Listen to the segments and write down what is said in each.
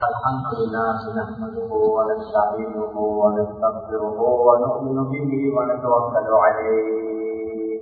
الحمد لله نحمده ونستعينه ونستغفره ونؤمن به ونتوكل عليه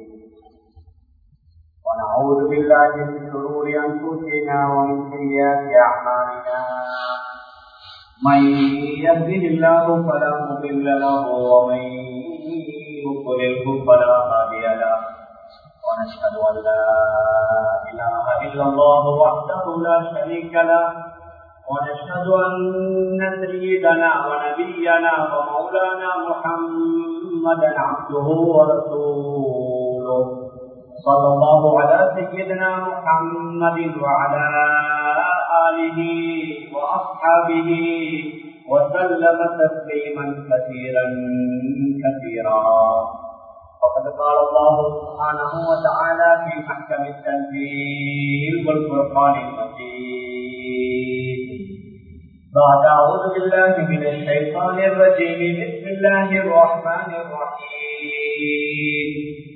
ونعوذ بالله من شرور انفسنا ومن سيئات اعمالنا من يهده الله فلا مضل له ومن يضلله فلا هادي له ونشهد ان لا اله الا الله وحده لا شريك له ونشهد أن سيدنا ونبينا ومولانا محمدا عبده ورسوله صلى الله على سيدنا محمد وعلى آله وأصحابه وسلم تسليما كثيرا كثيرا وقد قال الله سبحانه وتعالى في محكم التنزيل والفرقان المجيد بعد أعوذ بالله من الشيطان الرجيم بسم الله الرحمن الرحيم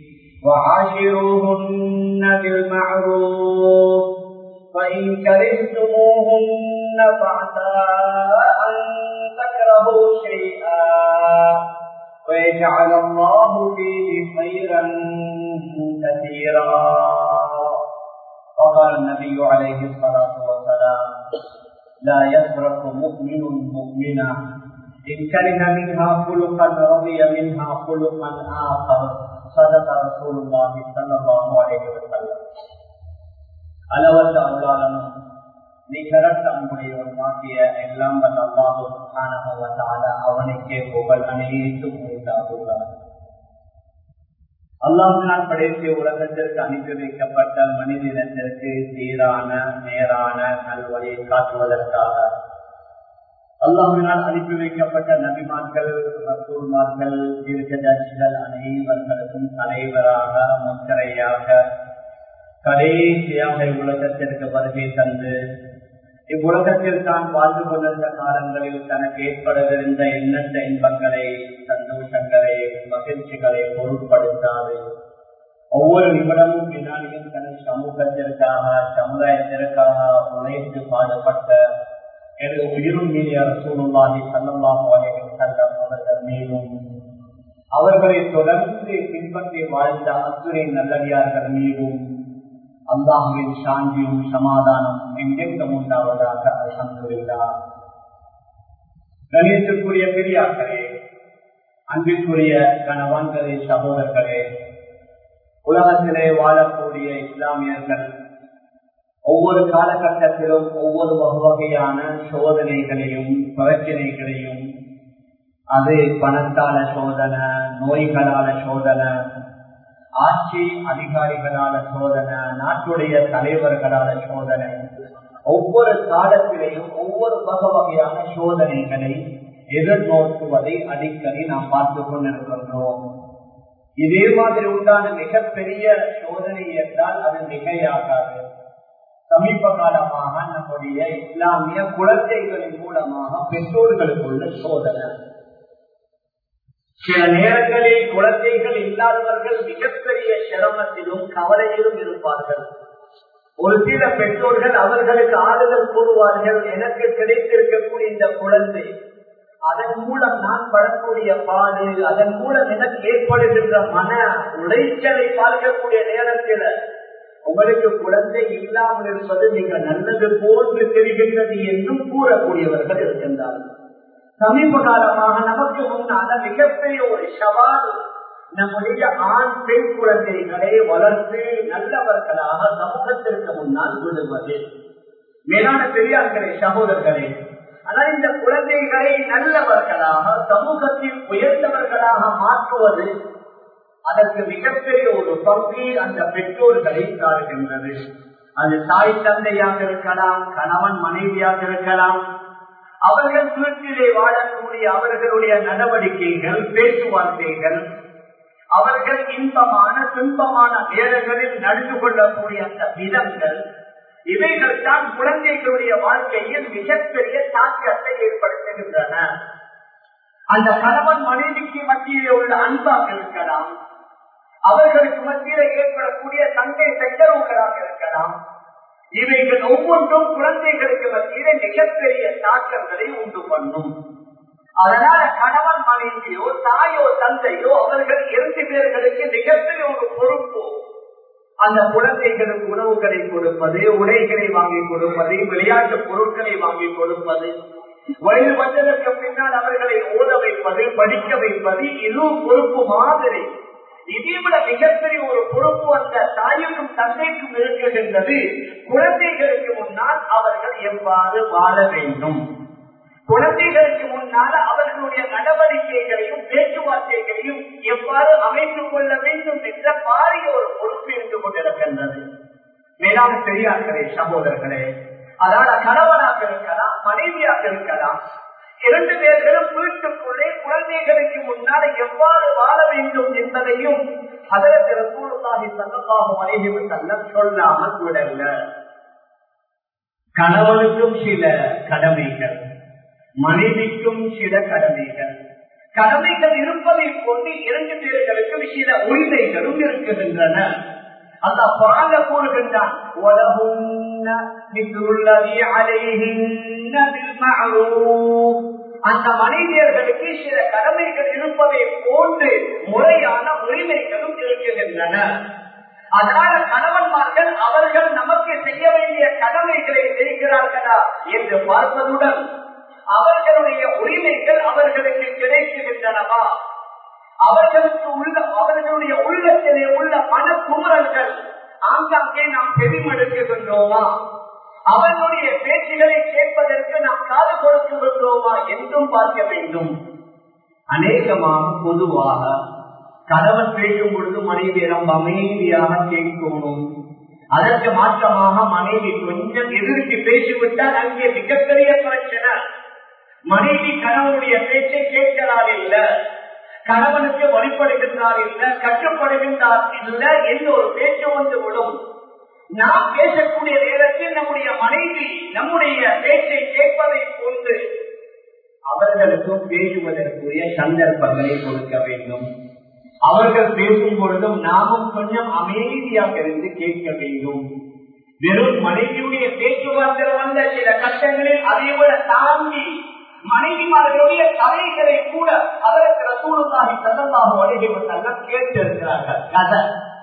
وعاشروهن بالمعروف فإن كرهتموهن فعسى أن تكرهوا شيئا ويجعل الله فيه خيرا كثيرا وقال النبي عليه الصلاة والسلام لا يفرق مؤمن مؤمنا إن كره منها خلقا رضي منها خلقا آخر صدق رسول الله صلى الله عليه وسلم அளவற்ற அருளாளனும் நிகரற்ற அன்புடையவனாகிய எல்லாம் வல்ல அல்லாஹு அவனுக்கே புகழ் அனைத்தும் உண்டாகுள்ளார் அல்லாஹினால் படைத்த உலகத்திற்கு அனுப்பி வைக்கப்பட்ட மனித இனத்திற்கு சீரான நேரான நல்வழியை காட்டுவதற்காக அல்லாஹினால் அனுப்பி வைக்கப்பட்ட நபிமார்கள் ரசூல்மார்கள் தீர்க்கதர்சிகள் அனைவர்களுக்கும் தலைவராக முத்திரையாக கடைசியாக இவ்வுலகத்திற்கு வருகை தந்து இவ்வுலகத்தில் தான் வாழ்ந்து கொண்டிருந்த காலங்களில் தனக்கு ஏற்படவிருந்த எண்ணற்ற இன்பங்களை சந்தோஷங்களை மகிழ்ச்சிகளை பொருட்படுத்தாது ஒவ்வொரு நிமிடமும் வினாடியும் தனது சமூகத்திற்காக சமுதாயத்திற்காக உழைத்து பாடுபட்ட எனது உயிரும் மீறிய சூழ்நிலை சல்லமாக செல்லம் அவர்கள் மீதும் அவர்களை தொடர்ந்து பின்பற்றி வாழ்ந்த அத்துறை நல்லடியார்கள் மீதும் அல்லாஹுவின் சாந்தியும் சமாதானம் எங்கெங்கும் உண்டாவதாக அலமதுல்லா கணியத்துக்குரிய பெரியார்களே அன்பிற்குரிய கணவான்களே சகோதரர்களே உலகத்திலே வாழக்கூடிய இஸ்லாமியர்கள் ஒவ்வொரு காலகட்டத்திலும் ஒவ்வொரு வகையான சோதனைகளையும் பிரச்சனைகளையும் அது பணத்தால சோதனை நோய்களால சோதனை ஆட்சி அதிகாரிகளால சோதனை நாட்டுடைய தலைவர்களால சோதனை ஒவ்வொரு காலத்திலேயும் ஒவ்வொரு வகை வகையான சோதனைகளை எதிர்நோக்குவதை அடிக்கடி நாம் பார்த்து கொண்டிருக்கின்றோம் இதே மாதிரி உண்டான மிகப்பெரிய சோதனை என்றால் அது மிகையாகாது சமீப காலமாக நம்முடைய இஸ்லாமிய குழந்தைகளின் மூலமாக பெற்றோர்களுக்குள்ள சோதனை சில நேரங்களில் குழந்தைகள் இல்லாதவர்கள் மிகப்பெரிய சிரமத்திலும் கவலையிலும் இருப்பார்கள் ஒரு சில பெற்றோர்கள் அவர்களுக்கு ஆறுதல் கூறுவார்கள் எனக்கு கிடைத்திருக்கக்கூடிய இந்த குழந்தை அதன் மூலம் நான் படக்கூடிய பாடு அதன் மூலம் எனக்கு ஏற்படுகின்ற மன உளைச்சலை பார்க்கக்கூடிய நேரத்தில் உங்களுக்கு குழந்தை இல்லாமல் இருப்பது மிக நல்லது போன்று தெரிகின்றது என்றும் கூறக்கூடியவர்கள் இருக்கின்றார்கள் சமீப காலமாக நமக்கு முன்னால மிகப்பெரிய ஒரு சவால் நம்முடைய ஆண் பெண் குழந்தைகளை வளர்த்து நல்லவர்களாக சமூகத்திற்கு முன்னால் விடுவது மேலான பெரியார்களே சகோதரர்களே ஆனால் இந்த குழந்தைகளை நல்லவர்களாக சமூகத்தில் உயர்ந்தவர்களாக மாற்றுவது அதற்கு மிகப்பெரிய ஒரு பங்கு அந்த பெற்றோர்களை சாருகின்றது அது தாய் தந்தையாக இருக்கலாம் கணவன் மனைவியாக இருக்கலாம் அவர்கள் வீட்டிலே வாழக்கூடிய அவர்களுடைய நடவடிக்கைகள் பேச்சுவார்த்தைகள் அவர்கள் இன்பமான துன்பமான நேரங்களில் நடந்து கொள்ளக்கூடிய அந்த விதங்கள் இவைகள் தான் குழந்தைகளுடைய வாழ்க்கையில் மிகப்பெரிய தாக்கத்தை ஏற்படுத்துகின்றன அந்த கணவன் மனைவிக்கு மத்தியிலே உள்ள அன்பாக இருக்கலாம் அவர்களுக்கு மத்தியில ஏற்படக்கூடிய சண்டை சச்சரவுகளாக இருக்கலாம் இவைகள் ஒவ்வொன்றும் குழந்தைகளுக்கு மத்தியில மிகப்பெரிய தாக்கங்களை உண்டு பண்ணும் அதனால கணவன் மனைவியோ தாயோ தந்தையோ அவர்கள் இரண்டு பேர்களுக்கு மிகப்பெரிய ஒரு பொறுப்பு அந்த குழந்தைகளுக்கு உணவுகளை கொடுப்பது உடைகளை வாங்கி கொடுப்பது விளையாட்டு பொருட்களை வாங்கி கொடுப்பது வயது வந்ததற்கு பின்னால் அவர்களை ஓத வைப்பது படிக்க வைப்பது இதுவும் பொறுப்பு மாதிரி இதை விட மிகப்பெரிய ஒரு பொறுப்பு அந்த தாயுக்கும் தந்தைக்கும் இருக்கின்றது குழந்தைகளுக்கு முன்னால் அவர்கள் எவ்வாறு வாழ வேண்டும் குழந்தைகளுக்கு முன்னால் அவர்களுடைய நடவடிக்கைகளையும் பேச்சுவார்த்தைகளையும் எவ்வாறு அமைத்துக் கொள்ள வேண்டும் என்ற பாரிய ஒரு பொறுப்பு இருந்து கொண்டிருக்கின்றது மேலான பெரியார்களே சகோதரர்களே அதான கணவனாக இருக்கலாம் மனைவியாக இருக்கலாம் இரண்டு பேர்களும் வீட்டுக்குள்ளே குழந்தைகளுக்கு முன்னால் எவ்வாறு வாழ வேண்டும் என்பதையும் அதற்கு ரசூலுல்லாஹி ஸல்லல்லாஹு அலைஹி வஸல்லம் சொல்லாமல் விடல கணவனுக்கும் சில கடமைகள் மனைவிக்கும் சில கடமைகள் கடமைகள் இருப்பதை கொண்டு இரண்டு பேர்களுக்கும் சில உரிமைகளும் இருக்குகின்றன அந்த பால கூறுகின்றான் அந்த மனிதர்களுக்கு சில கடமைகள் இருப்பதை போன்று முறையான உரிமைகளும் இருக்குகின்றன அதனால கணவன்மார்கள் அவர்கள் நமக்கு செய்ய வேண்டிய கடமைகளை செய்கிறார்களா என்று பார்ப்பதுடன் அவர்களுடைய உரிமைகள் அவர்களுக்கு கிடைக்கின்றனவா அவர்களுக்கு உள்ள அவர்களுடைய உள்ளத்திலே உள்ள மன குமுறல்கள் ஆங்காங்கே நாம் செவிமடுக்குகின்றோமா அவர்களுடைய பேச்சுகளை கேட்பதற்கு நாம் காது கொடுக்குகின்றோமா என்றும் பார்க்க வேண்டும் அநேகமாக பொதுவாக கணவன் பேசும் பொழுது மனைவியிடம் அமைதியாக கேட்கணும் அதற்கு மாற்றமாக மனைவி கொஞ்சம் எதிர்த்து பேசிவிட்டால் அங்கே மிகப்பெரிய பிரச்சனை மனைவி கணவனுடைய பேச்சை கேட்கிறார் இல்ல கணவனுக்கு வழிபடுகின்றார் இல்ல கட்டுப்படுகின்றார் இல்ல என்ற ஒரு பேச்சு வந்து விடும் நாம் பேசக்கூடிய நேரத்தில் நம்முடைய மனைவி நம்முடைய பேச்சை கேட்பதை கொண்டு அவர்களுக்கும் பேசுவதற்குரிய சந்தர்ப்பங்களை கொடுக்க வேண்டும் அவர்கள் பேசும் பொழுதும் நாமும் கொஞ்சம் அமைதியாக இருந்து கேட்க வேண்டும் வெறும் மனைவியுடைய பேச்சுவார்த்தை வந்த சில கட்டங்களில் அதை விட தாண்டி மனைவிமார்களுடைய கதைகளை கூட அதற்கு ரசூலுல்லாஹி ஸல்லல்லாஹு அலைஹி வஸல்லம் கேட்டு இருக்கிறார்கள் கதை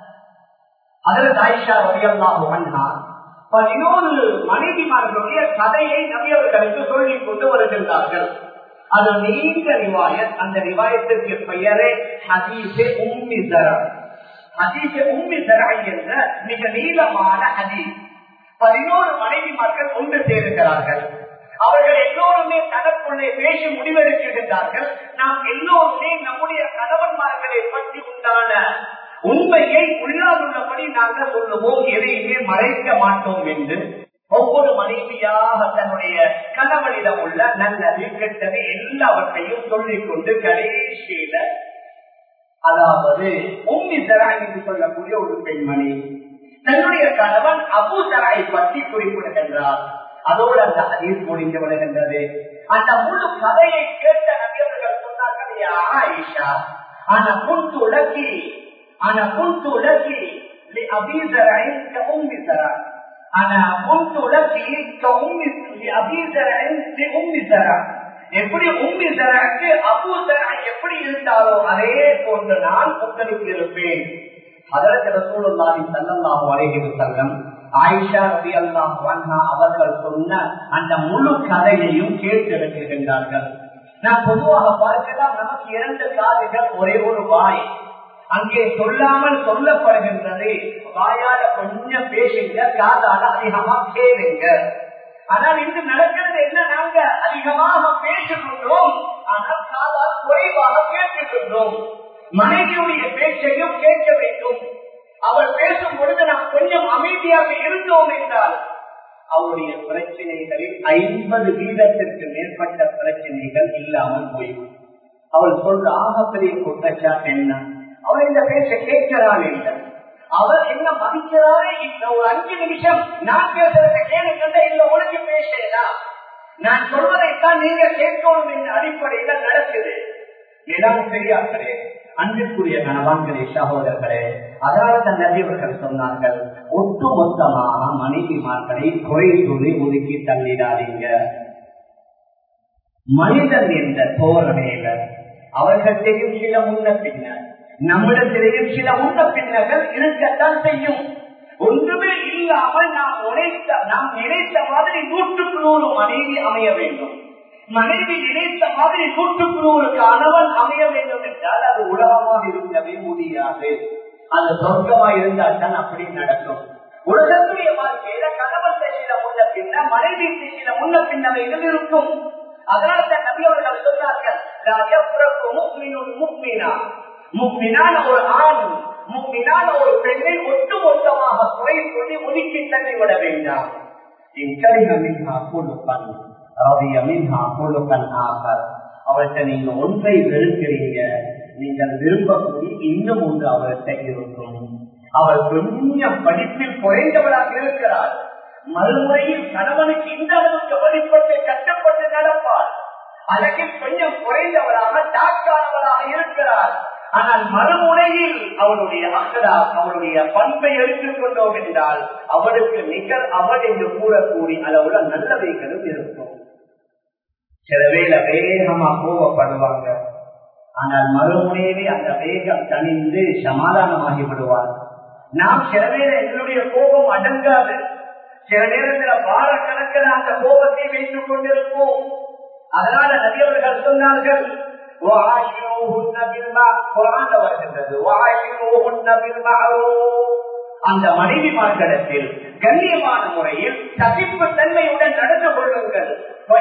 அதற்கு ஆயிஷா ரலியல்லாஹு அன்ஹா பதினோரு மனைவிமார்களுடைய கதையை நபியவர்களுக்கு சொல்லிக் கொண்டு வருகின்றார்கள் அது நீண்ட ரிவாயத் அந்த ரிவாயத்திற்கு பெயரே ஹதீஸே உம்மி தரா ஹதீஸே உம்மி தரா என்ற மிக நீளமான ஹதீஸ் பதினோரு மனைவிமார்கள் ஒன்று சேருகிறார்கள் அவர்கள் எல்லோருமே தனக்குள்ளே பேசி முடிவெடுக்கின்றார்கள் நாம் எல்லோருமே நம்முடைய கணவன்மார்களை பற்றி உண்டான உண்மையை உள்ளாதுள்ளபடி நாங்கள் சொல்லுவோம் எதையுமே மறைக்க மாட்டோம் என்று ஒவ்வொரு மனைவியாக தன்னுடைய கணவனிடம் உள்ள நல்லது கெட்டது எல்லாவற்றையும் சொல்லிக் கொண்டு கடைசியில அதாவது உம்மி தராய் என்று சொல்லக்கூடிய ஒரு பெண்மணி தன்னுடைய கணவன் அபு தராய் பற்றி குறிப்பிடுகின்றார் அதோடு அந்த ஹதீஸ் முடிந்து விடுகின்றது அந்த முழு கதையை கேட்ட நபியவர்கள் சொன்னார்கள் ஆயிஷா ஆனா குண்டு உலகி ஆனா குண்டு உலகி அபீதராய் உம்மி தராய் ஆனா குண்டு உலகி உம்மி அபீதராய் உம்மி தராய் எப்படி உம்மி தராக்கு அபு தராய் எப்படி இருந்தாலோ அதே போன்று நான் உங்களுக்கு இருப்பேன் அதற்கு ரசூலுல்லாஹி ஸல்லல்லாஹு அலைஹி வஸல்லம் ஆயிஷா ரவி அல்லாஹ் அவர்கள் சொன்ன அந்த முழு கதையையும் கேட்டிருக்கின்றார்கள் நான் பொதுவாக பார்க்கலாம் நமக்கு இரண்டு காதுகள் ஒரே ஒரு வாய் அங்கே சொல்லாமல் சொல்லப்படுகின்றது வாயால கொஞ்சம் பேசுங்க காதால அதிகமா கேளுங்க ஆனால் இன்று நடக்கிறது என்ன நாங்க அதிகமாக பேசுகின்றோம் ஆனால் காதால் குறைவாக கேட்டுகின்றோம் மனைவியுடைய பேச்சையும் கேட்க வேண்டும் அவர் பேசும் பொழுது நாம் கொஞ்சம் அமைதியாக இருந்தோம் என்றால் அவருடைய பிரச்சனைகளில் ஐம்பது வீதத்திற்கு மேற்பட்ட பிரச்சனைகள் இல்லாமல் போய்விடும் அவள் சொல்ற ஆகப்பெரிய குற்றச்சாட்டு என்ன அவர் இந்த பேச கேட்கிறாள் இல்லை அவர் என்ன மதிக்கிறாரே இந்த ஒரு அஞ்சு நிமிஷம் நான் பேசுறதை கேளுங்க இல்ல ஒழுங்கு பேசலாம் நான் சொல்வதைத்தான் நீங்க கேட்கணும் என்ற அடிப்படையில் நடக்குது ஏதாவது பெரியார்களே அன்பிற்குரிய கணவான்களே சகோதரர்களே அதாவது நபியவர்கள் சொன்னார்கள் ஒட்டுமொத்தமாக மனைவிமார்களை குறை சொல்லி ஒதுக்கி தள்ளிடாதீங்க மனிதன் என்ற தோரணையில அவர்களிடையும் சில முன்ன பின்னர் நம்மிடத்திலேயும் சில முன்ன பின்னர்கள் இருக்கத்தான் செய்யும் ஒன்றுமே இல்லாமல் நாம் உழைத்த நாம் நினைத்த மாதிரி நூற்றுக்கு நூறு மனைவி அமைய வேண்டும் மனைவி நினைத்த மாதிரி நூற்றுக்கு நூறு கணவன் அமைய வேண்டும் என்றால் அது உலகமாக இருக்கவே முடியாது அது சொர்க்கமா இருந்தால் தான் அப்படி நடக்கும் உலகத்துடைய வாழ்க்கையில கணவன் சில முன்ன பின்ன மனைவி சில முன்ன பின்னவைகள் இருக்கும் அதனால தான் நபி அவர்கள் சொன்னார்கள் முக்மினான ஒரு ஆண் முக்மினான ஒரு பெண்ணை ஒட்டு மொத்தமாக குறை சொல்லி ஒதுக்கி தள்ளி விட வேண்டாம் அவர்கிட்ட நீங்க ஒன்றை வெறுக்கிறீங்க நீங்கள் விரும்பக்கூடிய இன்னும் ஒன்று அவர்கிட்ட இருக்கும் அவர் கொஞ்சம் படிப்பில் குறைந்தவளாக இருக்கிறார் மறுமுறையில் கணவனுக்கு இந்த அளவுக்கு வழிபட்டு கஷ்டப்பட்டு நடப்பார் அழகில் கொஞ்சம் குறைந்தவளாக டாக்கானவளாக இருக்கிறார் ஆனால் மறுமுறையில் அவளுடைய அகரா அவளுடைய பண்பை எடுத்துக் கொண்டோம் என்றால் அவளுக்கு நிகழ் அவள் என்று கூறக்கூடிய அளவுல நல்லவைகளும் இருக்கும் சில வேளை வேகமா கோவப்படுவாங்க ஆனால் மறுமுறையிலே அந்த வேகம் தணிந்து சமாதானமாகி விடுவார் நாம் சில வேளை எங்களுடைய கோபம் அடங்காது சில நேரத்தில் வார கணக்கில் அந்த கோபத்தை வைத்துக் கொண்டிருப்போம் அதனால நதியவர்கள் சொன்னார்கள் அந்த மனைவிமார்களிடத்தில் கண்ணியமான முறையில் சகிப்பு தன்மையுடன் நடந்து கொள்ளுங்கள்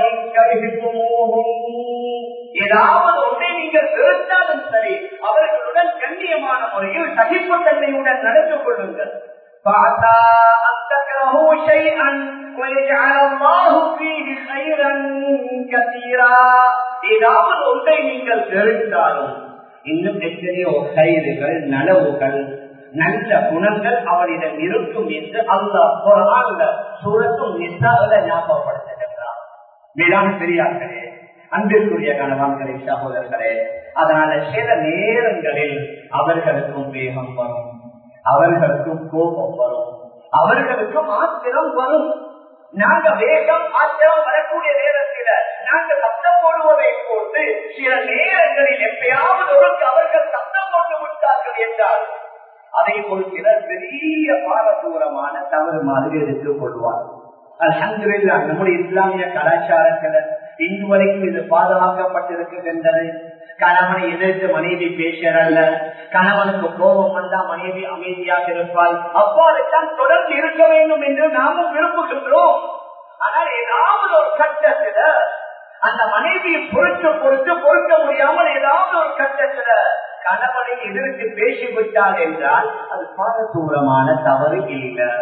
ஏதாவது ஒன்றை நீங்கள் வெறுத்தாலும் சரி அவர்களுடன் கண்ணியமான முறையில் சகிப்பு தன்மையுடன் நடந்து கொள்ளுங்கள் فعسى أن تكرهوا شيئا ويجعل الله فيه خيرا كثيرا ஏதாவது ஒன்றை நீங்கள் வெறுத்தாலும் இன்னும் எத்தனையோ கயிறுகள் நனவுகள் நல்ல குணங்கள் அவரிடம் இருக்கும் என்று அல்லாஹ் குரான்ல சூரத்தும் நிசாவில ஞாபகப்படுத்துகின்றார் மேலான பெரியார்களே அன்பிற்குரிய கணவான்களே சகோதரர்களே அதனால சில நேரங்களில் அவர்களுக்கும் வேகம் வரும் அவர்களுக்கும் கோபம் வரும் அவர்களுக்கும் ஆத்திரம் வரும் நாங்க வேகம் ஆத்திரம் வரக்கூடிய நேரத்தில் நாங்க சத்தம் போடுவதை போன்று சில நேரங்களில் எப்பயாவது ஒரு அவர்கள் சத்தம் போட்டு விட்டார்கள் என்றால் அதை ஒரு சிலர் பெரிய பாரதூரமான தவறு மாதிரி எடுத்துக் கொள்வார் அலமதுல்லா நம்முடைய இஸ்லாமிய கலாச்சாரத்துல இன்று வரைக்கும் இது பாதுகாக்கப்பட்டிருக்கின்றது கணவனை எதிர்த்து மனைவி பேசுறல்ல கணவனுக்கு கோபம் வந்தா மனைவி அமைதியாக இருப்பாள் அவ்வாறுதான் தொடர்ந்து இருக்க வேண்டும் என்று நாமும் விரும்புகின்றோம் ஆனால் ஏதாவது ஒரு கட்டத்துல அந்த மனைவியை பொறுத்து பொறுத்து பொறுக்க முடியாமல் ஏதாவது ஒரு கட்டத்துல கணவனை எதிர்த்து பேசிவிட்டால் என்றால் அது பாரதூரமான தவறு இல்லை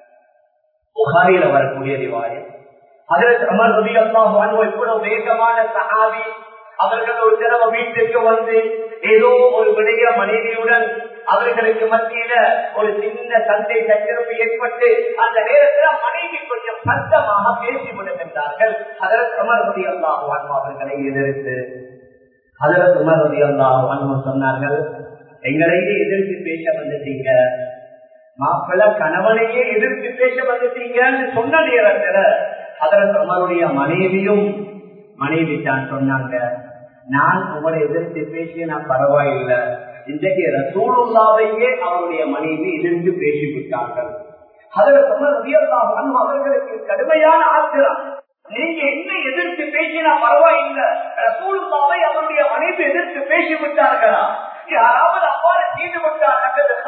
புகாரில வரக்கூடிய ரிவாயம் அதற்கு அமர் ரவி அல்லாஹ் இவ்வளவு வேகமான சஹாபி அவர்கள் ஒரு தடவை வீட்டுக்கு வந்து ஏதோ ஒரு விடைய மனைவியுடன் அவர்களுக்கு மத்தியில ஒரு சின்ன சண்டை சச்சரவு ஏற்பட்டு அந்த நேரத்தில் மனைவி கொஞ்சம் சத்தமாக பேசி விடுகின்றார்கள் அதற்கு அமர் ரவி அல்லாஹ் அவர்களை எதிர்த்து அதற்கு உமர் ரவி அல்லாஹ் சொன்னார்கள் எங்களையே எதிர்த்து பேச வந்துட்டீங்க மாப்பிள்ள கணவனையே எதிர்த்து பேச வந்துட்டீங்கன்னு சொன்ன நேரத்துல அதற்கு உமருடைய மனைவியும் மனைவி தான் சொன்னாங்க நான் உங்களை எதிர்த்து பேசிய நான் பரவாயில்லை இன்றைக்கு ரசூலுல்லாவையே அவருடைய மனைவி எதிர்த்து பேசிவிட்டார்கள் அதற்கு உமர் ரவியல்லாஹ் அவர்களுக்கு கடுமையான ஆத்திரம் நீங்க என்ன எதிர்த்து பேசினா பரவாயில்லை ரசூலுல்லாவை அவருடைய மனைவி எதிர்த்து பேசிவிட்டார்களா யாராவது அவ்வாறு செய்து விட்டார்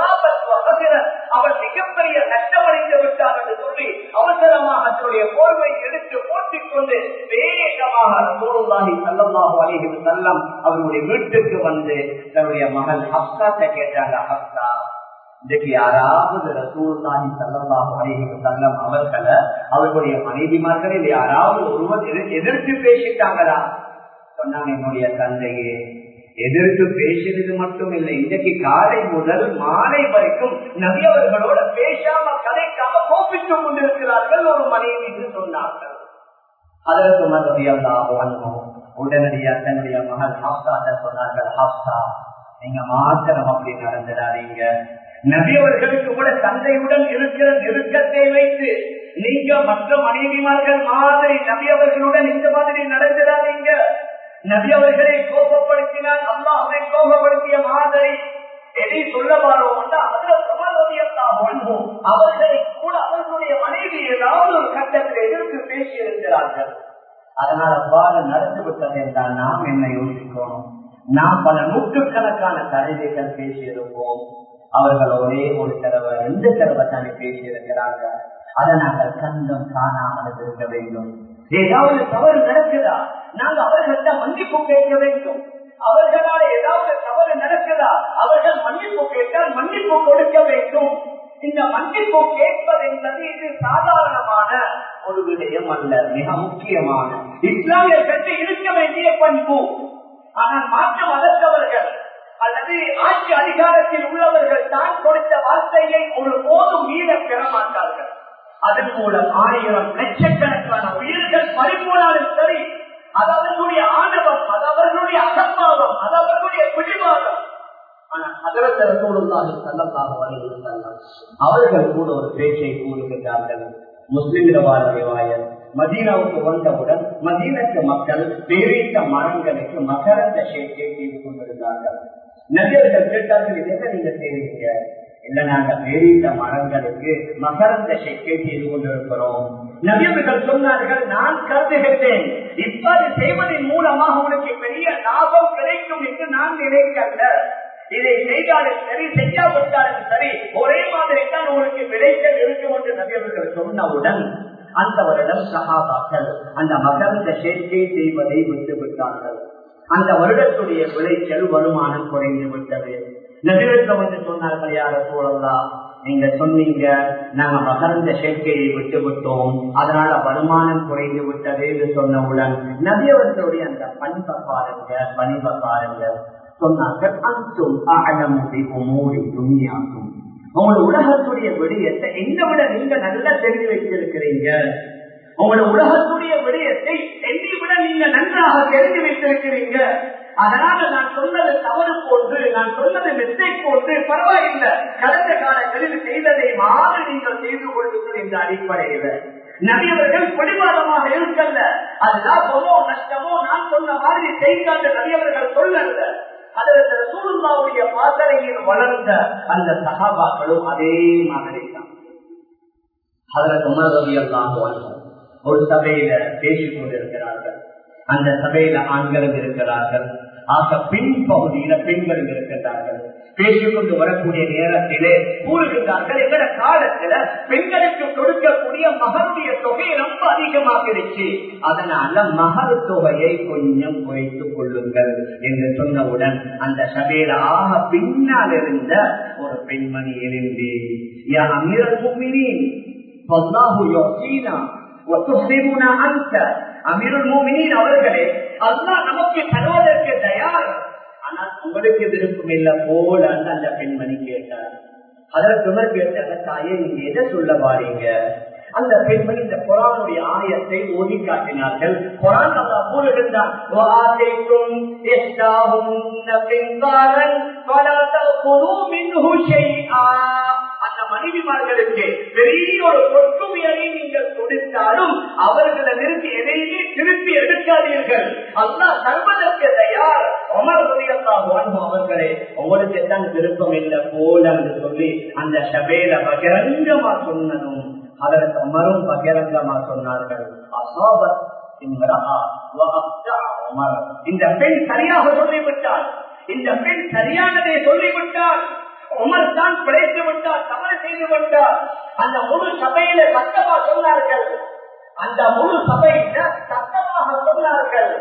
அவர் மிகப்பெரிய நஷ்டமடைந்து விட்டார் என்று சொல்லி அவசரமாக தன்னுடைய போர்வை எடுத்து போட்டிக் கொண்டு வேகமாக சூழ்நாளி செல்லமாக அழகி செல்லம் அவருடைய வீட்டுக்கு வந்து தன்னுடைய மகள் ஹப்சாத்தை கேட்டாங்க ஹப்சா இன்றைக்கு யாராவது ரசூல்லாஹி சல்லாஹு அலைஹி வஸல்லம் அவர்களை அவர்களுடைய மனைவிமார்களில் யாராவது ஒருவர் எதிர்த்து பேசிட்டாங்களா சொன்னாங்க என்னுடைய தந்தையே எதிர்த்து பேசினது மட்டும் இல்லை இன்றைக்கு காலை முதல் மாலை வரைக்கும் நபி அவர்களோட பேசாம கதைக்காம கோபித்துக் கொண்டிருக்கிறார்கள் ஒரு மனைவி என்று சொன்னார்கள் அதற்கு மதவி அல்லாஹ் உடனடியாக தன்னுடைய மகள் ஹாப்சாட்ட சொன்னார்கள் ஹாப்சா நீங்க மாத்திரம் அப்படி நடந்துடாதீங்க நபியவர்களுக்கு கூட தந்தையுடன் இருக்கிற நெருக்கத்தை வைத்து நீங்க மற்ற மனைவிமார்கள் மாதிரி நபியவர்களுடன் இந்த மாதிரி நடந்துடாதீங்க நபியவர்களை கோபப்படுத்தினால் அல்லாஹை கோபப்படுத்திய மாதிரி எதை சொல்ல வாரோம் அவர்களை கூட அவர்களுடைய மனைவி ஏதாவது ஒரு கட்டத்தில் எதிர்த்து பேசி இருக்கிறார்கள் அதனால் அவ்வாறு நடந்து விட்டது என்றால் நாம் என்ன யோசிக்கணும் நாம் பல நூற்றுக்கணக்கான கவிதைகள் பேசியிருப்போம் அவர்கள் ஒரே ஒரு தடவை ரெண்டு தடவை தானே பேசியிருக்கிறாங்க அதை நாங்கள் கண்டம் காணாமல் இருக்க வேண்டும் ஏதாவது தவறு நடக்குதா நாங்கள் அவர்கள்ட்ட மன்னிப்பு கேட்க வேண்டும் அவர்களால் ஏதாவது தவறு நடக்குதா அவர்கள் மன்னிப்பு கேட்டால் மன்னிப்பு கொடுக்க வேண்டும் இந்த மன்னிப்பு கேட்பது என்பது இது சாதாரணமான ஒரு விடயம் அல்ல மிக முக்கியமான இஸ்லாமியர்களுக்கு இருக்க வேண்டிய பண்பு ஆனால் மாற்று மதத்தவர்கள் அல்லது ஆட்சி அதிகாரத்தில் உள்ளவர்கள் தான் கொடுத்த வார்த்தையை ஒரு போதும் மீற பெற மாட்டார்கள் அதன் மூலம் ஆயிரம் லட்சக்கணக்கான உயிர்கள் பறிபோனாலும் சரி அது அவர்களுடைய ஆணவம் அது அவர்களுடைய அகம்பாவம் அது அவர்களுடைய பிடிவாதம் அவர்கள் கூட ஒரு பேச்சை கூறுகின்றார்கள் முஸ்லிம் மதீனாவுக்கு வந்தவுடன் மதீனத்து மக்கள் பேரீட்ட மரங்களுக்கு மகரந்த சேர்க்கை செய்து கொண்டிருந்தார்கள் நபியர்கள் கேட்டார்கள் இது என்ன நீங்க செய்வீங்க இல்ல நாங்க பேரீட்ட மரங்களுக்கு மகரந்த சேர்க்கை செய்து கொண்டிருக்கிறோம் நபியர்கள் சொன்னார்கள் நான் கருதுகின்றேன் இவ்வாறு செய்வதன் மூலமாக உனக்கு பெரிய லாபம் கிடைக்கும் என்று நான் நினைக்கல இதை செய்தாலும் சரி செய்யாவிட்டாலும் சரி ஒரே மாதிரி தான் உங்களுக்கு விளைச்சல் இருக்கும் என்று நபியவர்கள் சொன்னவுடன் அந்த வருடம் சகாபாக்கள் அந்த மகரந்த சேர்க்கை செய்வதை விட்டு விட்டார்கள் அந்த வருடத்துடைய விளைச்சல் வருமானம் குறைந்து விட்டது நபிகளுக்கு வந்து சொன்னார்கள் யார சூழலாம் நீங்க சொன்னீங்க நாங்க மகரந்த சேர்க்கையை விட்டு விட்டோம் அதனால வருமானம் குறைந்து விட்டது என்று சொன்னவுடன் நபியவர்களுடைய அந்த பண்பை பாருங்க பணிபை பாருங்க சொன்னார்கள் அன்சும் ஆழமுடி உமோடி துணியாக்கும் உங்களோட உலகத்துடைய விடயத்தை என்னை விட நீங்க நல்லா தெரிஞ்சு வைத்திருக்கிறீங்க உங்களோட உலகத்துடைய விடயத்தை என்னை விட நீங்க நன்றாக தெரிஞ்சு வைத்திருக்கிறீங்க அதனால நான் சொன்னது தவறு போன்று நான் சொன்னது மிஸ்டேக் போன்று பரவாயில்லை கடந்த காலங்களில் செய்ததை மாறு நீங்கள் செய்து கொள்ளுங்கள் என்ற அடிப்படையில் நபியவர்கள் பிடிவாதமாக இருக்கல்ல அது லாபமோ நஷ்டமோ நான் சொன்ன மாதிரி செய்காத நபியவர்கள் சொல்லல அதற்கு சூழ்நாவுடைய பாசறையில் வளர்ந்த அந்த சகாபாக்களும் அதே மாதிரி தான் அதற்கு உமர்வதியெல்லாம் ஒரு சபையில பேசிக் கொண்டிருக்கிறார்கள் அந்த சபையில ஆண்களும் இருக்கிறார்கள் ஆக பின் பகுதியில பெண்களும் இருக்கின்றார்கள் பேசிக்கொண்டு வரக்கூடிய நேரத்திலே கூறுகின்றார்கள் எங்கட காலத்துல பெண்களுக்கு கொடுக்கக்கூடிய மகனுடைய தொகை ரொம்ப அதிகமாகிருச்சு அதனால மகர் தொகையை கொஞ்சம் குறைத்துக் கொள்ளுங்கள் என்று சொன்னவுடன் அந்த சபையில ஆக பின்னால் இருந்த ஒரு பெண்மணி எழுந்தி யா அமீரல் முமினின் வல்லாஹு யுஹ்சீனா வதுஹ்ரிமுனா அன்த அமீருல் முமினின் அவர்களே அல்லாஹ் நமக்கு தருவதற்கு தயார் ஆனால் உங்களுக்கு விருப்பம் இல்ல போல அந்த பெண்மணி கேட்டார் அதற்கு உமர் கேட்டாங்க தாயே நீங்க எதை சொல்ல வாரீங்க அந்த பெண்மணி இந்த குரானுடைய ஆயத்தை ஓதி காட்டினார்கள் குரான் அல்லா கூறுகின்றான் "வஆதைக்கும் இஹ்தாஹுன்ன பின்காரன் ஃபலா தஅகுலு மின்ஹு ஷைஆ." அந்த மனைவிமார்களுக்கு பெரிய ஒரு ஒற்றுமையை நீங்கள் கொடுத்தாலும் அவர்களிடமிருந்து எதையுமே திருப்பி எடுக்காதீர்கள் அல்லாஹ் சர்வதற்கு தயார் அமர் அவர்களே உங்களுக்கு தான் விருப்பம் இல்லை போல என்று சொல்லி அந்த சபையில பகிரங்கமா சொன்னதும் அதற்கு அமரும் பகிரங்கமா சொன்னார்கள் அசாபத் இந்த பெண் சரியாக சொல்லிவிட்டார் இந்த பெண் சரியானதை சொல்லிவிட்டார் உமர் தான் பிழைத்து விட்டார் தவறு செய்து விட்டார் அந்த முழு சபையில சத்தமா சொன்னார்கள் அந்த முழு சபையில சத்தமாக சொன்னார்கள்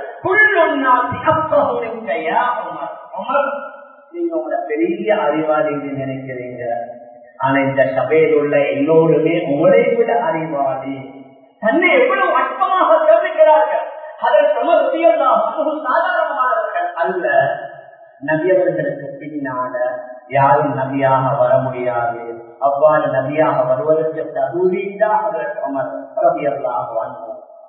உமர் நீங்க உங்களை பெரிய அறிவாளி நினைக்கிறீங்க ஆனா இந்த சபையில் உள்ள எல்லோருமே உங்களை விட அறிவாளி தன்னை எவ்வளவு அற்பமாக கருதுகிறார்கள் அதை சமர்த்தியெல்லாம் சாதாரணமானவர்கள் அல்ல நபியவர்களுக்கு பின்னால யாரும் நபியாக வர முடியாது அவ்வாறு நபியாக வருவதற்கு தகுதியாக அமர் ரபியல்லாக வாழ்ந்தோம்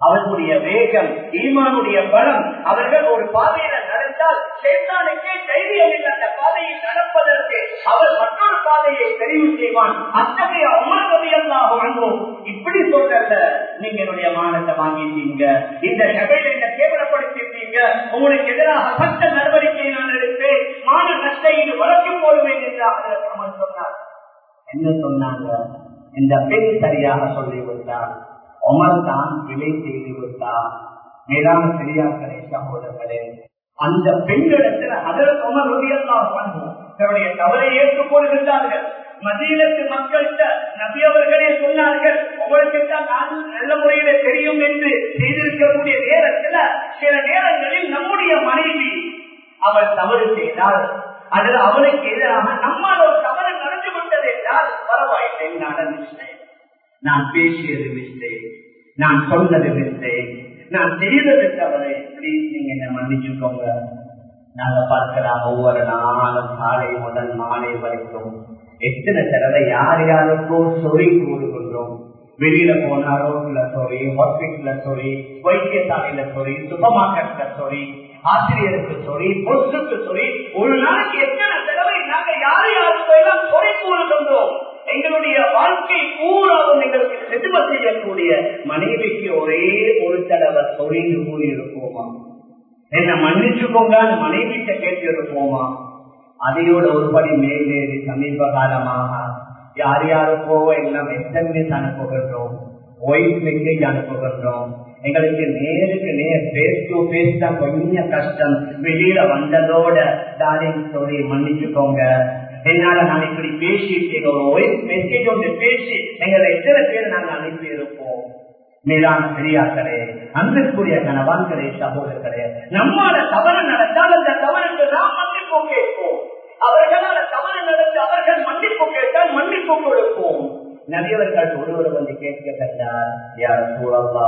அவர்களுடைய வேகம் ஈமானுடைய பலம் அவர்கள் ஒரு பாதையில நடந்தால் சேத்தானுக்கே தைரியம் இல்லை அந்த பாதையில் நடப்பதற்கு அவர் மற்றொரு பாதையை தெரிவு செய்வான் அத்தகைய அமர்வதையெல்லாம் வாங்கும் இப்படி சொல்லல நீங்க என்னுடைய மானத்தை வாங்கிட்டீங்க இந்த சபையில என்ன கேவலப்படுத்திட்டீங்க உங்களுக்கு எதிராக சட்ட நடவடிக்கை நான் எடுப்பேன் மான நஷ்டையில் வழக்கு போடுவேன் என்று அவர் அமர் சொன்னார் என்ன சொன்னாங்க இந்த பெண் சரியாக சொல்லிவிட்டார் உமர் தான் விலை செய்து விட்டார் மேலான பெரியார்களே சகோதரர்களே அந்த பெண்ணிடத்தில் அதற்கு உமர் உரியெல்லாம் பண்ணுவோம் தன்னுடைய தவறை ஏற்றுக்கொள்கின்றார்கள் மதீனத்து மக்கள்கிட்ட நபி அவர்களே சொன்னார்கள் உங்களுக்கு தான் நான் நல்ல முறையில தெரியும் என்று செய்திருக்கக்கூடிய நேரத்தில் சில நேரங்களில் நம்முடைய மனைவி அவள் தவறு செய்தால் அதில் அவளுக்கு எதிராக நம்மால் ஒரு தவறு நடந்து விட்டது என்றால் பரவாயில்லை நான் மிஸ்டேக் நான் பேசியது மிஸ்டேக் நான் சொன்னது மிஸ்டேக் நான் செய்தது தவறு ப்ளீஸ் நீங்க என்ன மன்னிச்சுக்கோங்க நாங்க பார்க்கலாம் ஒவ்வொரு நாளும் காலை முதல் மாலை வரைக்கும் எத்தனை தடவை யார் யாருக்கோ சொறி கூறுகின்றோம் வெளியில போனா ரோட்ல சொறி ஹாஸ்பிட்டல்ல சொறி வைத்தியசாலையில சொறி சூப்பர் மார்க்கெட்ல சொறி ஆசிரியருக்கு சொறி பொசுக்கு சொறி ஒரு நாளைக்கு எத்தனை தடவை நாங்க யாரு யாருக்கு எல்லாம் சொறி கூறுகின்றோம் எங்களுடைய வாழ்க்கை பூராவும் எங்களுக்கு செதும செய்யக்கூடிய மனைவிக்கு ஒரே ஒரு தடவை சொறிந்து கூறி இருப்போமா என்ன மன்னிச்சுக்கோங்க மனைவிட்ட கேட்டு இருப்போமா அதையோட ஒருபடி மேலேறி சமீப காலமாக யார் யாருக்கோ எல்லாம் எஸ்எம்எஸ் அனுப்புகின்றோம் ஒயிட் மெசேஜ் அனுப்புகின்றோம் எங்களுக்கு நேருக்கு நேர் பேஸ் டு பேஸ் தான் கொஞ்சம் கஷ்டம் வெளியில வந்ததோட டாரிங் சொல்லி மன்னிச்சுக்கோங்க என்னால நான் இப்படி பேசிட்டு ஒரு ஒயிட் மெசேஜ் ஒன்று பேசி எங்களை எத்தனை பேர் நாங்க அனுப்பி இருப்போம் மேலான பெரியார்களே அன்பிற்குரிய கணவான்களே சகோதரர்களே நம்மால தவறு நடந்தால் அந்த தவறுக்கு நாம் மன்னிப்பு கேட்போம் அவர்களால தவறு நடந்து அவர்கள் மன்னிப்பு கேட்டால் மன்னிப்பு கொடுப்போம் நபியவர்கள் ஒருவர் வந்து கேட்கிறார் யார் சூழல்லா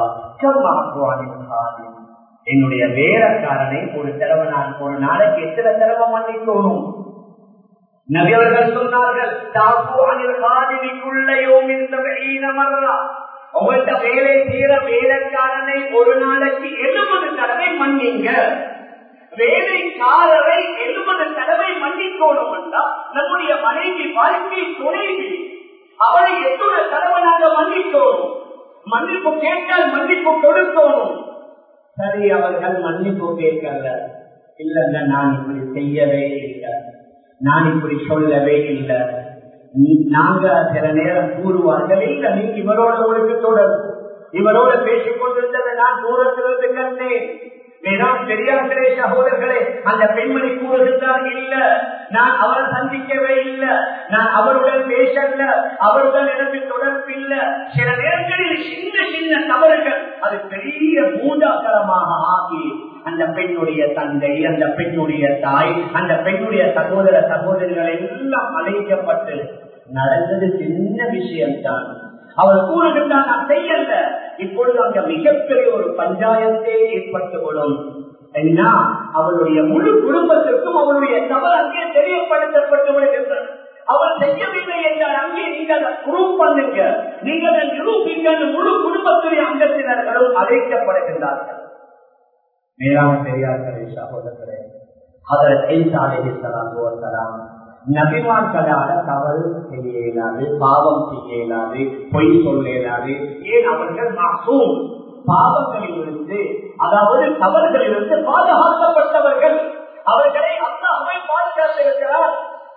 என்னுடைய வேலைக்காரனை ஒரு தடவை நான் ஒரு நாளைக்கு எத்தனை தடவை மன்னிக்கணும் நபியவர்கள் சொன்னார்கள் தாப்பு அனில் காதினிக்குள்ளையோ இந்த மர்றா உங்கள்கிட்ட வேலை செய்யற வேலைக்காரனை ஒரு நாளைக்கு எழுபது தடவை மன்னிங்க வேலைக்காரரை எழுபது தடவை மன்னிக்கணும் என்றால் நம்முடைய மனைவி வாழ்க்கை துணைவி அவளை எத்தனை தடவை நாங்க மன்னிக்கணும் மன்னிப்பு கேட்டால் மன்னிப்பு கொடுக்கணும் சரி அவர்கள் மன்னிப்பு கேட்கல இல்லங்க நான் இப்படி செய்யவே இல்லை நான் இப்படி சொல்லவே இல்லை நாங்க சில நேரம் கூறுவார்கள் இல்ல நீங்க இவரோட உங்களுக்கு தொடர்பு இவரோட பேசிக் கொண்டிருந்ததை நான் தூரத்திலிருந்து கண்டேன் வேணாம் பெரியார்களே சகோதரர்களே அந்த பெண்மணி கூறுகின்றார் இல்ல நான் அவரை சந்திக்கவே இல்லை நான் அவருடன் பேசல அவருடன் எனக்கு தொடர்பு இல்ல சில நேரங்களில் சின்ன சின்ன தவறுகள் அது பெரிய மூண்டாக்கரமாக ஆகி அந்த பெண்ணுடைய தந்தை அந்த பெண்ணுடைய தாய் அந்த பெண்ணுடைய சகோதர சகோதரிகள் எல்லாம் அழைக்கப்பட்டு நடந்தது சின்ன விஷயம்தான் அவர் கூறுகின்றார் நான் செய்யல இப்பொழுது அங்க மிகப்பெரிய ஒரு பஞ்சாயத்தே ஏற்பட்டுவிடும் என்ன அவருடைய முழு குடும்பத்திற்கும் அவருடைய தவறு அங்கே தெரியப்படுத்தப்பட்டு விடுகின்றன அவர் செய்யவில்லை என்றால் அங்கே நீங்கள் ப்ரூவ் பண்ணுங்க நீங்கள் நிரூபிங்க முழு குடும்பத்துடைய அங்கத்தினர்களும் அழைக்கப்படுகின்றார்கள் மேலான பெரியார்களே சகோதரர்களே அவர் செய்தாலேலாம் நபிமார்களால தவறு செய்ய இயலாது பாவம் செய்ய இயலாது பொய் சொல்ல இயலாது ஏன் அவர்கள் மாசூம் பாவங்களிலிருந்து அதாவது தவறுகளிலிருந்து பாதுகாக்கப்பட்டவர்கள் அவர்களை அல்லாஹை பாதுகாத்திருக்கிறார்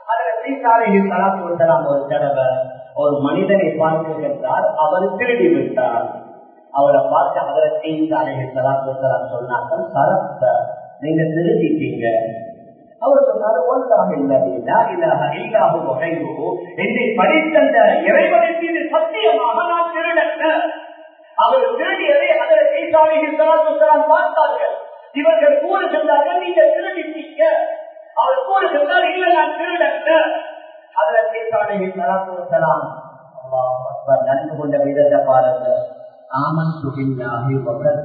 ஒரு தடவை ஒரு மனிதனை பார்க்கின்றார் அவர் திருடி விட்டார் அவரை பார்த்து அவரை சலாத்து சொன்னார்கள் சரத்த நீங்க திருத்திட்டீங்க அவர் சொன்னார் ஒன்றாக என்னை படித்தந்த இறைவனை மீது சத்தியமாக நான் திருடத்த அவர் திருடியதை அதற்கு பார்த்தார்கள் இவர்கள் கூறுகின்றார்கள் நீங்க திருடிட்டீங்க அவர் கூறுகின்றார் இல்ல நான் திருடத்த அதற்கு சலாத்துலாம் நன்கு கொண்ட விதத்தை பாருங்க ஆமன் சுகில்லாகி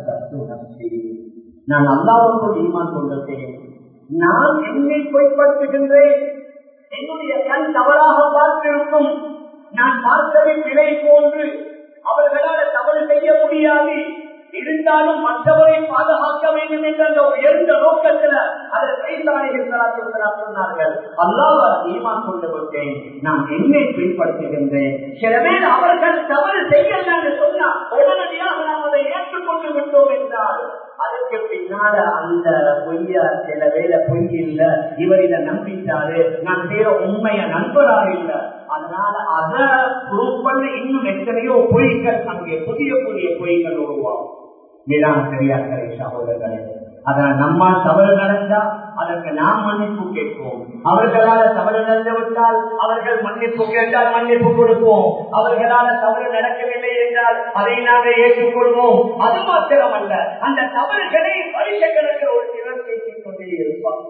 நான் அல்லாவுக்குள் ஈமான் கொண்டிருக்கிறேன் நான் என்னை பொய்ப்படுத்துகின்றேன் என்னுடைய கண் தவறாக பார்த்திருக்கும் நான் பார்த்ததை பிழை போன்று அவர்களால் தவறு செய்ய முடியாது இருந்தாலும் மற்றவரை பாதுகாக்க வேண்டும் என்ற அந்த உயர்ந்த நோக்கத்துல அதை கைசாணிகள் சொன்னார்கள் அல்லாவ ஈமான் கொண்டு விட்டேன் நான் என்னை பின்பற்றுகின்றேன் சில பேர் அவர்கள் தவறு செய்யலாம் சொன்னா உடனடியாக நாம் அதை ஏற்றுக்கொண்டு விட்டோம் என்றால் அதுக்கு பின்னால அந்த பொய்ய சில வேலை பொய் இல்ல இவர் இதை நம்பிட்டாரு நான் செய்யற உண்மைய நண்பராக இல்ல அதனால அதை ப்ரூவ் பண்ண இன்னும் எத்தனையோ பொய்கள் அங்கே புதிய புதிய பொய்கள் உருவாகும் மேலான பெரியார்களே சகோதரர்களே அதனால் நம்மால் தவறு நடந்தா அதற்கு நாம் மன்னிப்பு கேட்போம் அவர்களால் தவறு நடந்து விட்டால் அவர்கள் மன்னிப்பு கேட்டால் மன்னிப்பு கொடுப்போம் அவர்களால் தவறு நடக்கவில்லை என்றால் அதை நாங்கள் ஏற்றுக்கொள்வோம் அது மாத்திரமல்ல அந்த தவறுகளை வருஷக்கணக்கில் ஒரு சிலர் பேசிக் கொண்டே இருப்பார்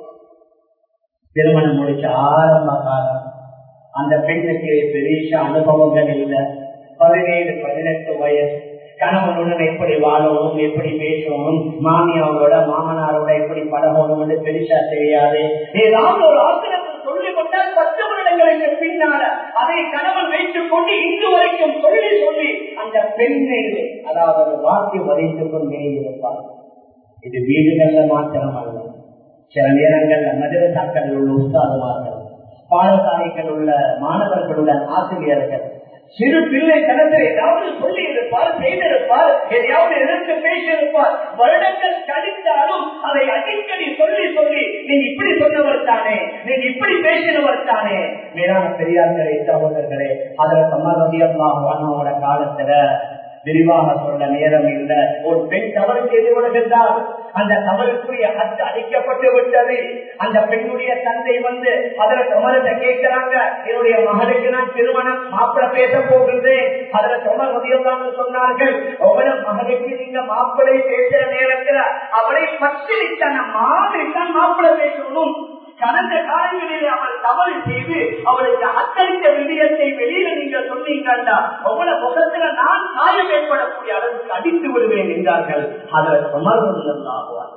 திருமணம் முடிச்ச ஆரம்ப காலம் அந்த பெண்ணுக்கு பெரிய அனுபவங்கள் இல்லை பதினேழு பதினெட்டு வயசு கணவனுடன் எப்படி வாழணும் எப்படி பேசணும் மாமியாரோட மாமனாரோட எப்படி பழகணும்னு பெருசா தெரியாது ஏதாவது ஒரு ஆசிரியர் சொல்லிக் கொண்டால் பத்து வருடங்களுக்கு பின்னால அதை கணவன் வைத்துக் கொண்டு இன்று வரைக்கும் சொல்லி சொல்லி அந்த பெண்ணை அதாவது வாக்கி வதைத்துக் கொண்டே இருப்பார் இது வீடுகள்ல மாத்திரம் அல்ல சில நேரங்கள்ல மதுரசாக்கள் உள்ள உஸ்தாதுமார்கள் பாடசாலைகள் உள்ள மாணவர்களுடன் ஆசிரியர்கள் சிறு பிள்ளை தனத்தில் ஏதாவது சொல்லி இருப்பார் செய்திருப்பார் எதையாவது எதிர்த்து பேசியிருப்பார் வருடங்கள் கழித்தாலும் அதை அடிக்கடி சொல்லி சொல்லி நீங்க இப்படி சொன்னவர் தானே நீங்க இப்படி பேசினவர் தானே மேலான பெரியார்களே சகோதரர்களே அதுல சம்மதியம்மா காலத்துல விரிவாக சொல்ல நேரம் இல்லை ஒரு பெண் தவறு செய்து விடுகின்றார் அந்த தவறுக்குரிய அச்சு அடிக்கப்பட்டு விட்டது அந்த பெண்ணுடைய தந்தை வந்து அதுல கமலத்தை கேட்கிறாங்க என்னுடைய மகளுக்கு நான் திருமணம் மாப்பிள பேச போகின்றேன் அதுல கமல் மதியம் சொன்னார்கள் ஒவ்வொரு மகளுக்கு நீங்க மாப்பிளை பேசுற நேரத்துல அவளை பத்திரித்தன மாதிரி தான் மாப்பிள பேசணும் கடந்த காலங்களிலே அவள் தவறு செய்து அவளுக்கு அத்தளித்த விடயத்தை வெளியில நீங்க சொன்னீங்கண்டா உங்களோட முகத்துல நான் காயம் ஏற்படக்கூடிய அளவுக்கு அடித்து விடுவேன் என்றார்கள் அதில் அமர்வதாகுவார்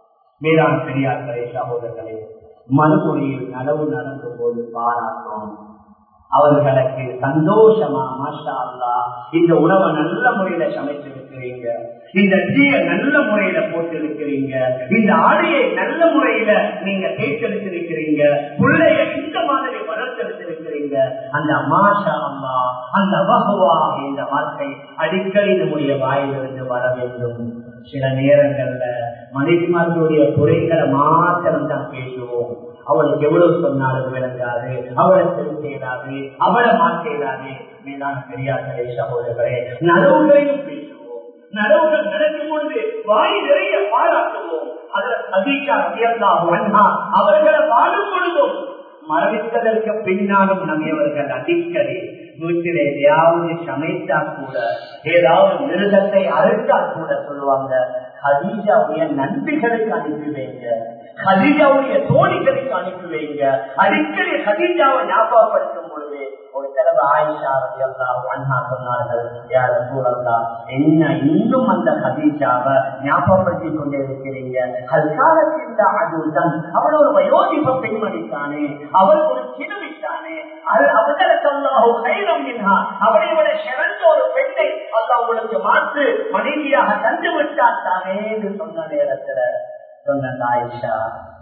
மேலாண் பெரியார்களே சகோதரர்களே மறுமொழியில் நடவு நடக்கும் போது பாராட்டும் அவர்களுக்கு சந்தோஷமா மாஷா அல்லா இந்த உணவை நல்ல முறையில சமைச்சிருக்கிறீங்க இந்த டீய நல்ல முறையில போட்டு இருக்கிறீங்க இந்த ஆடையை நல்ல முறையில நீங்க தேர்ந்தெடுத்திருக்கிறீங்க பிள்ளைய இந்த மாதிரி வளர்த்தெடுத்திருக்கிறீங்க அந்த மாஷா அம்மா அந்த வகுவா இந்த வார்த்தை அடிக்கடி நம்முடைய வாயிலிருந்து வர வேண்டும் சில நேரங்கள்ல மனைவிமார்களுடைய குறைகளை மாத்திரம் தான் பேசுவோம் அவளுக்கு எவ்வளவு சொன்னாலும் விளங்காது அவளை சரி செய்யலாது அவளை மாற்றேதாது மேலான பெரியார்களே சகோதரர்களே நலவுகளையும் பேசுவோம் நலவுகள் நடக்கும் பொழுது வாய் நிறைய பாராட்டுவோம் அதில் அதிகா உயர்ந்தா அவர்களை வாழும் பொழுதும் மரணித்ததற்கு பின்னாலும் நம்மவர்கள் அடிக்கடி வீட்டில் எதையாவது சமைத்தா கூட ஏதாவது மிருகத்தை அறுத்தா கூட சொல்லுவாங்க ஹதீஜாவுடைய நண்பிகளுக்கு அனுப்பி வைங்க ஹதீஜாவுடைய தோழிகளுக்கு அனுப்பி வைங்க அடிக்கடி ஹதீஜாவை ஞாபகப்படுத்தும் பொழுது ஒரு தடவை ஆயிஷா அண்ணா சொன்னார்கள் யார் சூழல்லா என்ன இன்னும் அந்த ஹதீஜாவை ஞாபகப்படுத்திக் கொண்டே இருக்கிறீங்க அல்காலத்தில் அதுதான் அவள் ஒரு வயோதிப பெண்மணித்தானே அவள் ஒரு சிறுமித்தானே அது அவதரத்தல்லாஹோ கைரம் அவளை விட சிறந்த ஒரு பெண்ணை அல்லா உங்களுக்கு மாற்று மனைவியாக தந்து விட்டால் தானே என்று சொன்ன நேரத்துல சொன்ன ஆயிஷா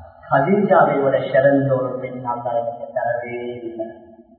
ஹதீஜாவை விட சிறந்த ஒரு பெண் அல்லா எனக்கு தரவே இல்லை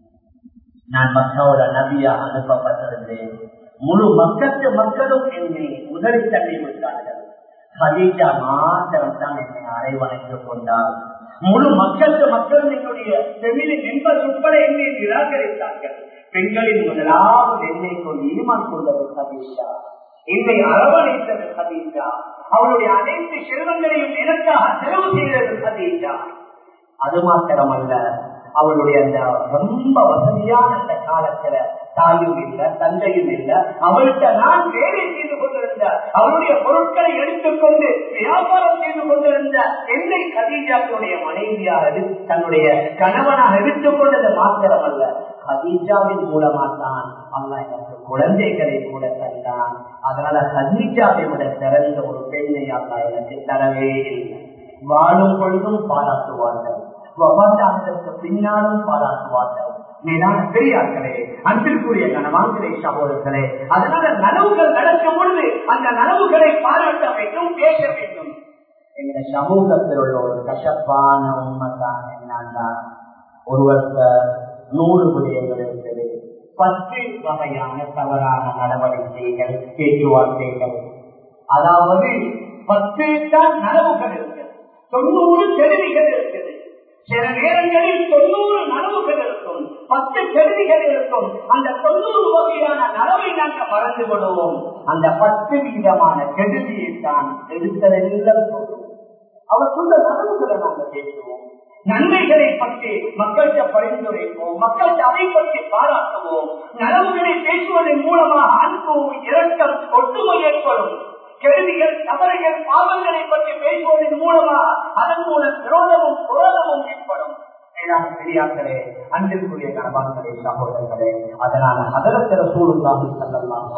நான் மக்களோட நபியா அனுப்பப்பட்டிருந்தேன் முழு மக்கத்து மக்களும் என்னை உதறி தள்ளி விட்டார்கள் ஹதீஜா மாத்திரம் தான் என்னை அரைவணைத்துக் கொண்டார் முழு மக்களுக்கு மக்களும் என்னுடைய செவிலின் என்பது உட்பட என்னை நிராகரித்தார்கள் பெண்களின் முதலாவது என்னை கொண்டு ஈமான் கொண்டது ஹதீஜா என்னை அரவணைத்தது ஹதீஜா அவளுடைய அனைத்து செல்வங்களையும் எனக்காக செலவு செய்தது ஹதீஜா அது மாத்திரமல்ல அவளுடைய அந்த ரொம்ப வசதியான அந்த காலத்துல தாயும் இல்ல தந்தையும் இல்ல அவள்கிட்ட நான் வேலை செய்து கொண்டிருந்த அவருடைய பொருட்களை எடுத்துக்கொண்டு வியாபாரம் செய்து கொண்டிருந்த என்னை கதீஜாக்களுடைய மனைவியாக தன்னுடைய கணவனாக எடுத்துக் கொண்டது மாத்திரமல்ல ஹதீஜாவின் மூலமா தான் அல்லா எனக்கு குழந்தைகளை கூட தந்தான் அதனால ஹதீஜாவை விட சிறந்த ஒரு பெண்ணை அல்லா எனக்கு தரவே இல்லை வாழும் பொழுதும் பாராட்டுவார்கள் வபாத்தானதற்கு பின்னாலும் பாராட்டுவார்கள் மேலான பெரியார்களே அன்பிற்குரிய கனவான்களே சகோதரர்களே அதனால நனவுகள் நடக்கும் பொழுது அந்த நனவுகளை பாராட்ட வேண்டும் பேச வேண்டும் எங்க சமூகத்தில் உள்ள ஒரு கசப்பான உண்மைதான் என்னன்னா ஒருவர்த்த நூறு விடயங்கள் இருக்குது பத்து வகையான தவறான நடவடிக்கைகள் பேச்சுவார்த்தைகள் அதாவது பத்து தான் நனவுகள் இருக்குது தொண்ணூறு கருவிகள் இருக்குது சில நேரங்களில் தொண்ணூறு நனவுகள் இருக்கும் பத்து கருவிகள் இருக்கும் அந்த தொண்ணூறு வகையான நனவை நாங்கள் மறந்து விடுவோம் அந்த பத்து விதமான கருவியை தான் எடுத்ததெல்லாம் சொல்லுவோம் அவர் சொல்ல நனவுகளை நாங்கள் பேசுவோம் நன்மைகளை பற்றி மக்கள்கிட்ட பரிந்துரைப்போம் மக்கள் அதை பற்றி பாராட்டுவோம் நனவுகளை பேசுவதன் மூலமாக அன்பு இரக்கம் ஒற்றுமை ஏற்படும் கேள்விகள் தவறுகள் பாவங்களை பற்றி பேசுவதன் மூலமாக அதன் மூலம் விரோதமும் குரோதமும் ஏற்படும் பெரியார்களே அன்பிற்குரிய கணவான்களே சகோதரர்களே அதனால அதரத்திர சூழ்நிலை செல்லலாம்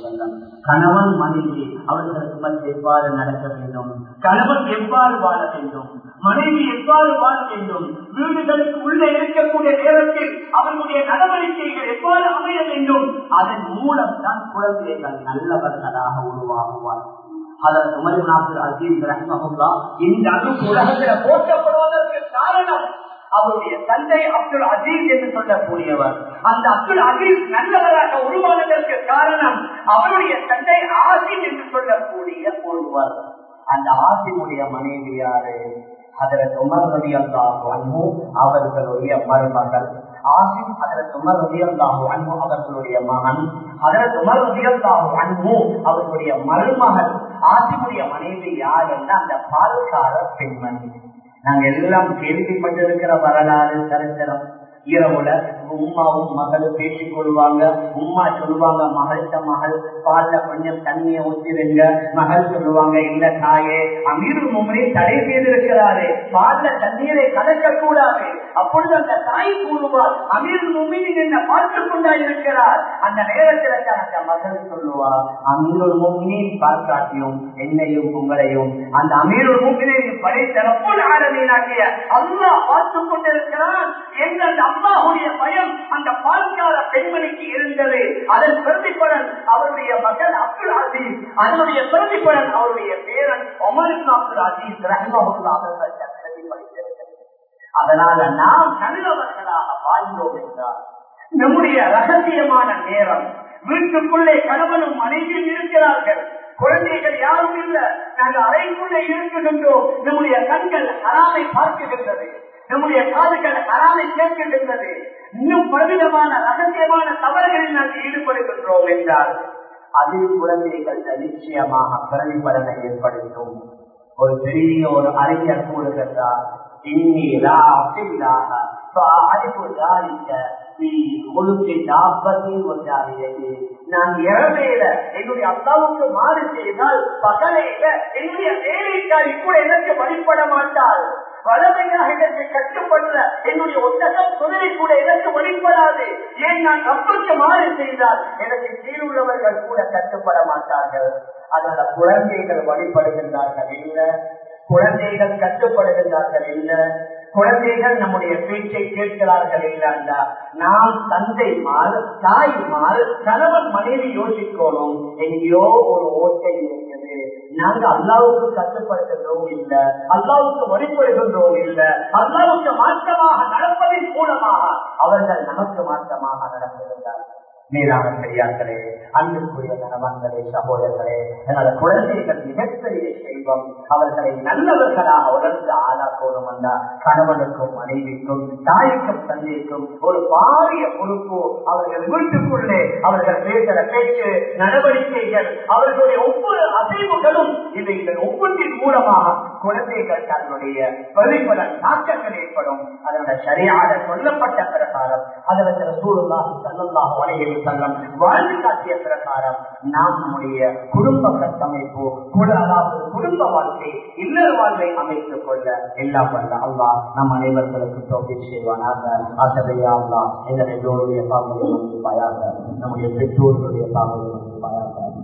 கணவன் மனைவி அவர்களுக்கு மத்திய எவ்வாறு நடக்க வேண்டும் கணவன் எவ்வாறு வாழ வேண்டும் மனைவி எவ்வாறு வாழ வேண்டும் வீடுகளுக்கு உள்ளே இருக்கக்கூடிய நேரத்தில் அவர்களுடைய நடவடிக்கைகள் எவ்வாறு அமைய வேண்டும் அதன் மூலம் தான் குழந்தைகள் நல்லவர்களாக உருவாகுவார் அதற்கு உமர் நாசிர் அசீஸ் ரஹ்மஹுல்லா இந்த அணுக்கு உலகத்தில் போற்றப்படுவதற்கு காரணம் அவருடைய தந்தை அப்துல் அசீஸ் என்று சொல்லக்கூடியவர் அந்த அப்துல் அசீஸ் நல்லவராக உருவானதற்கு காரணம் அவருடைய தந்தை ஆசிம் என்று சொல்லக்கூடிய ஒருவர் அந்த ஆசிமுடைய மனைவி யாரு அதற்கு உமர் ரவி அல்லாஹு அவர்களுடைய மருமகள் ஆசிம் அதற்கு உமர் ரவி அல்லாஹு அன்பு அவர்களுடைய மகன் அதற்கு உமர் ரவி அல்லாஹு அன்பு அவர்களுடைய மருமகள் ஆசிமுடைய மனைவி யார் என்ற அந்த பால்கார பெண்மணி நாங்க எல்லாம் கேள்விப்பட்டிருக்கிற வரலாறு சரித்திரம் இரவுல உமாவும் மகளும் பேசிக் கொள்வாங்க உமா சொல்லுவாங்க மகள்கிட்ட மகள் பால்ல கொஞ்சம் தண்ணியை ஊற்றிருங்க மகள் சொல்லுவாங்க இல்ல தாயே அமீர் மும்மை தடை செய்திருக்கிறாரு பால்ல தண்ணீரை கலக்க கூடாது அப்பொழுது அந்த தாய் கூறுவார் அமீர் மும்மின் என்ன பார்த்து கொண்டா இருக்கிறார் அந்த நேரத்தில் அந்த மகள் சொல்லுவா அமீருள் மும்மினை பார்க்காட்டியும் என்னையும் உங்களையும் அந்த அமீருள் மும்மினை படைத்த ரப்போல் ஆரம்பினாக்கிய அல்லா பார்த்து கொண்டிருக்கிறான் என்ற அந்த அம்மாவுடைய பயம் அந்த பால்கார பெண்மணிக்கு இருந்தது அதன் பிரதிபலன் அவருடைய மகன் அப்துல் அசீஸ் அதனுடைய பிரதிபலன் அவருடைய பேரன் ஒமர் அப்துல் அசீஸ் ரஹ்மஹுல்லா அவர்கள் பிரதிபலித்திருக்கிறது அதனால நாம் நல்லவர்களாக வாழ்ந்தோம் என்றால் நம்முடைய ரகசியமான நேரம் வீட்டுக்குள்ளே கணவனும் மனைவியும் இருக்கிறார்கள் குழந்தைகள் யாரும் இல்ல நாங்கள் அறைக்குள்ளே இருக்குகின்றோம் நம்முடைய கண்கள் ஹராமை பார்க்குகின்றது நம்முடைய காதுகள் ஹராமை கேட்கின்றது இன்னும் பலவிதமான ரகசியமான தவறுகளில் நாங்கள் ஈடுபடுகின்றோம் என்றால் அதில் குழந்தைகள் நிச்சயமாக பிரதிபலனை ஏற்படுத்தும் ஒரு பெரிய ஒரு அறிஞர் கூறுகின்றார் இன்னிலா அசில்லாக நான் இரவேல என்னுடைய அப்பாவுக்கு மாறு செய்தால் பகலையில என்னுடைய வேலைக்காரி கூட எனக்கு வழிபட மாட்டாள் வளமையாக இதற்கு கட்டுப்படுற என்னுடைய ஒட்டகம் குதிரை கூட எனக்கு வழிபடாது ஏன் நான் கப்பலுக்கு மாறு செய்தால் எனக்கு கீழுள்ளவர்கள் கூட கட்டுப்பட மாட்டார்கள் அதனால குழந்தைகள் வழிபடுகின்றார்கள் இல்லை குழந்தைகள் கட்டுப்படுகின்றார்கள் இல்லை குழந்தைகள் நம்முடைய பேச்சை கேட்கிறார்கள் இல்லைண்டா நாம் தந்தை மாறு தாய் மாறு கணவன் மனைவி யோசிக்கணும் எங்கேயோ ஒரு ஓட்டை இருக்குது நாங்க அல்லாவுக்கு கட்டுப்படுகின்றோம் இல்ல அல்லாவுக்கு வழிபடுகின்றோம் இல்ல அல்லாவுக்கு மாற்றமாக நடப்பதன் மூலமாக அவர்கள் நமக்கு மாற்றமாக நடத்துகின்றார்கள் மேலான பெரியார்களே அன்புக்குரிய கணவன்களே சகோதரர்களே எனது குழந்தைகள் மிகப்பெரிய செல்வம் அவர்களை நல்லவர்களாக வளர்ந்து ஆளாக்கணும் என்ற கணவனுக்கும் மனைவிக்கும் தாய்க்கும் தந்தைக்கும் ஒரு பாரிய பொறுப்பு அவர்கள் வீட்டுக்குள்ளே அவர்கள் பேசுகிற பேச்சு நடவடிக்கைகள் அவர்களுடைய ஒவ்வொரு அசைவுகளும் இவைகள் ஒவ்வொன்றின் மூலமாக குழந்தைகள் தன்னுடைய பிரதிபலன் தாக்கங்கள் ஏற்படும் அதனுடைய சரியாக சொல்லப்பட்ட பிரகாரம் அதில் சூழலாக செல்லலாம் வலையில் செல்லம் வாழ்ந்து காட்டிய பிரகாரம் நாம் நம்முடைய குடும்ப கட்டமைப்பு அதாவது குடும்ப வாழ்க்கை இல்லற வாழ்வை அமைத்துக் கொள்ள எல்லாம் வல்ல அல்லா நம் அனைவர்களுக்கு தோல்வி செய்வானாக ஆசையா அல்லா எங்கள் எல்லோருடைய பாவங்களை மன்னிப்பாயாக நம்முடைய பெற்றோர்களுடைய பாவங்களை மன்னிப்பாயாக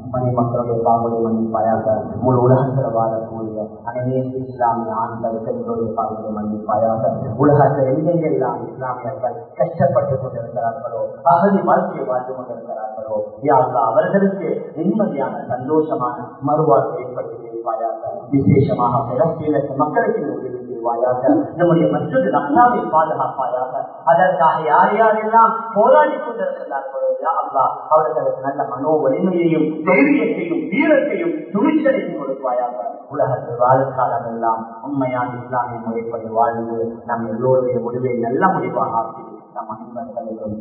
மணி மக்களுடைய பாவலை மன்னிப்பாயாக முழு உலகத்தில் வாழக்கூடிய அனைத்து இஸ்லாமிய ஆண்கள் பெண்களுடைய பாவலை மன்னிப்பாயாக உலகத்தில் எங்கெங்கெல்லாம் இஸ்லாமியர்கள் கஷ்டப்பட்டுக் கொண்டிருக்கிறார்களோ அகதி வாழ்க்கையை வாழ்ந்து கொண்டிருக்கிறார்களோ யாருலா அவர்களுக்கு நிம்மதியான சந்தோஷமான மறுவாழ்வு ஏற்படுத்தி வைப்பாயாக விசேஷமாக பிறப்பிற்கு மக்களுக்கு உதவி செய்வாயாக நம்முடைய மற்றொரு நல்லாவை பாதுகாப்பாயாக அதற்காக யார் யாரெல்லாம் போராடி கொண்டிருக்கிறார்களோ அல்லா அவர்களுக்கு நல்ல மனோ வலிமையையும் தைரியத்தையும் வீரத்தையும் துணிச்சலையும் கொடுப்பாயாக உலகத்தில் வாழும் காலம் எல்லாம் உண்மையான இஸ்லாமிய முறைப்படி வாழ்ந்து நம் எல்லோருடைய முடிவை நல்ல முடிவாக ஆக்கி நம் அனைவர்களுக்கும்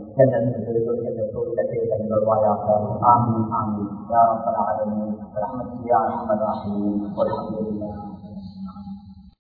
தருவாயாக ஆமீன் ஆமீன் யா ரப்பல் ஆலமீன் ரஹ்மத்தியா ரஹ்மத் ரஹீம் வல்ஹம்துலில்லாஹ்